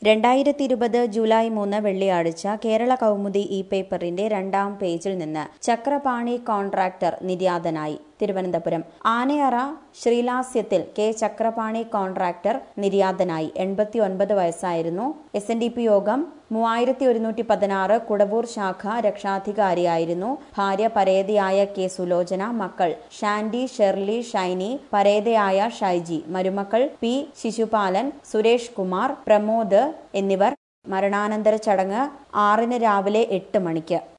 രണ്ടായിരത്തി ഇരുപത് ജൂലൈ മൂന്ന് വെള്ളിയാഴ്ച കേരള കൗമുദി ഇ പേപ്പറിന്റെ രണ്ടാം പേജിൽ നിന്ന് ചക്രപാണി കോൺട്രാക്ടർ നിര്യാതനായി തിരുവനന്തപുരം ആനയറ ശ്രീലാസ്യത്തിൽ കെ ചക്രപാണി കോൺട്രാക്ടർ നിര്യാതനായി എൺപത്തി ഒൻപത് വയസ്സായിരുന്നു എസ് എൻ ഡി പി യോഗം മൂവായിരത്തി ഒരുന്നൂറ്റി പതിനാറ് കുടവൂർ ശാഖ രക്ഷാധികാരിയായിരുന്നു ഭാര്യ പരേതയായ കെ സുലോചന മക്കൾ ഷാൻഡി ഷെർലി ഷൈനി പരേതയായ ഷൈജി മരുമക്കൾ പി ശിശുപാലൻ സുരേഷ് കുമാർ പ്രമോദ് എന്നിവർ മരണാനന്തര ചടങ്ങ് ആറിന് രാവിലെ എട്ട് മണിക്ക്